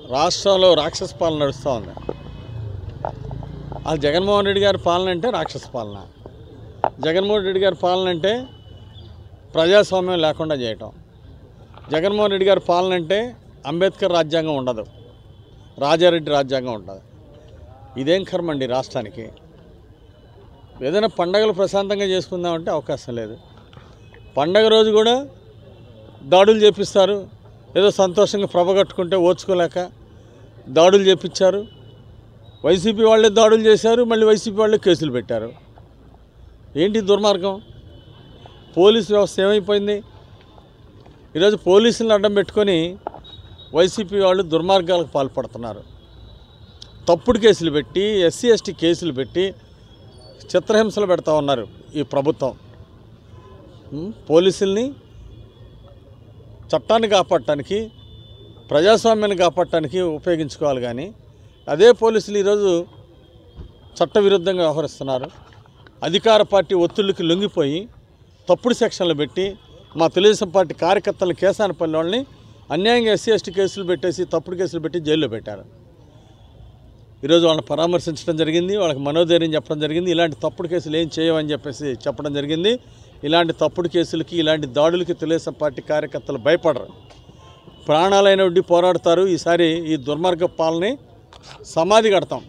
రాష్ట్రంలో రాక్షస పాలన నడుస్తూ ఉంది ఆ జగన్మోహన్ రెడ్డి గారి పాలన అంటే రాక్షస పాలన జగన్మోహన్ రెడ్డి గారి పాలన అంటే ప్రజాస్వామ్యం లేకుండా చేయటం జగన్మోహన్ రెడ్డి గారి పాలన అంటే అంబేద్కర్ రాజ్యాంగం ఉండదు రాజారెడ్డి రాజ్యాంగం ఉండదు ఇదేం కర్మ అండి రాష్ట్రానికి ఏదైనా పండగలు ప్రశాంతంగా చేసుకుందామంటే అవకాశం లేదు పండగ రోజు కూడా దాడులు చేపిస్తారు ఏదో సంతోషంగా ప్రభ కట్టుకుంటే ఓర్చుకోలేక దాడులు చేపించారు వైసీపీ వాళ్ళే దాడులు చేశారు మళ్ళీ వైసీపీ వాళ్ళే కేసులు పెట్టారు ఏంటి దుర్మార్గం పోలీసు వ్యవస్థ ఏమైపోయింది ఈరోజు పోలీసులను అడ్డం పెట్టుకొని వైసీపీ వాళ్ళు దుర్మార్గాలకు పాల్పడుతున్నారు తప్పుడు కేసులు పెట్టి ఎస్సీ ఎస్టీ కేసులు పెట్టి చిత్రహింసలు పెడతా ఉన్నారు ఈ ప్రభుత్వం ఉం? పోలీసుల్ని చట్టాన్ని కాపాడటానికి ప్రజాస్వామ్యాన్ని కాపాడటానికి ఉపయోగించుకోవాలి కానీ అదే పోలీసులు ఈరోజు చట్టవిరుద్ధంగా వ్యవహరిస్తున్నారు అధికార పార్టీ ఒత్తిళ్ళకి లొంగిపోయి తప్పుడు సెక్షన్లు పెట్టి మా తెలుగుదేశం పార్టీ కార్యకర్తల కేసానపల్లి వాళ్ళని అన్యాయంగా ఎస్సీ ఎస్టీ కేసులు పెట్టేసి తప్పుడు కేసులు పెట్టి జైల్లో పెట్టారు ఈరోజు వాళ్ళని పరామర్శించడం జరిగింది వాళ్ళకి మనోధైర్యం చెప్పడం జరిగింది ఇలాంటి తప్పుడు కేసులు ఏం చేయవని చెప్పేసి చెప్పడం జరిగింది ఇలాంటి తప్పుడు కేసులకి ఇలాంటి దాడులకి తెలుగుదేశం పార్టీ కార్యకర్తలు భయపడరు ప్రాణాలైన ఉండి పోరాడతారు ఈసారి ఈ దుర్మార్గ పాలనని సమాధి కడతాం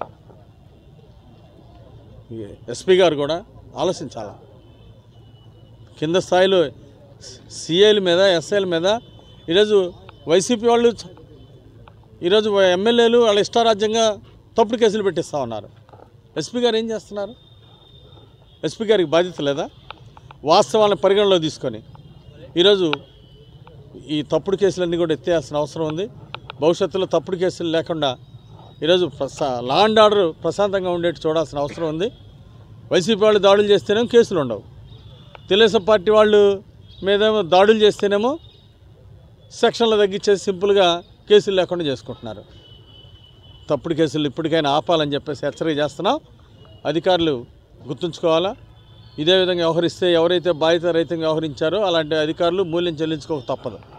ఈ ఎస్పీ గారు కూడా ఆలోచించాలి కింద స్థాయిలో సిఐల మీద ఎస్ఐల మీద ఈరోజు వైసీపీ వాళ్ళు చ- ఈరోజు ఎమ్మెల్యేలు వాళ్ళ ఇష్టారాజ్యంగా తప్పుడు కేసులు పెట్టిస్తూ ఉన్నారు ఎస్పీ గారు ఏం చేస్తున్నారు ఎస్పీ గారికి బాధ్యత లేదా వాస్తవాలను పరిగణలో తీసుకొని ఈరోజు ఈ తప్పుడు కేసులన్నీ కూడా ఎత్తేయాల్సిన అవసరం ఉంది భవిష్యత్తులో తప్పుడు కేసులు లేకుండా ఈరోజు ప్రసా లా అండ్ ఆర్డర్ ప్రశాంతంగా ఉండేట్టు చూడాల్సిన అవసరం ఉంది వైసీపీ వాళ్ళు దాడులు చేస్తేనేమో కేసులు ఉండవు తెలుగుదేశం పార్టీ వాళ్ళు మీదేమో దాడులు చేస్తేనేమో సెక్షన్లు తగ్గించేసి సింపుల్గా కేసులు లేకుండా చేసుకుంటున్నారు తప్పుడు కేసులు ఇప్పటికైనా ఆపాలని చెప్పేసి హెచ్చరిక చేస్తున్నాం అధికారులు గుర్తుంచుకోవాలా ఇదే విధంగా వ్యవహరిస్తే ఎవరైతే బాధిత రహితంగా వ్యవహరించారో అలాంటి అధికారులు మూల్యం చెల్లించుకోక తప్పదు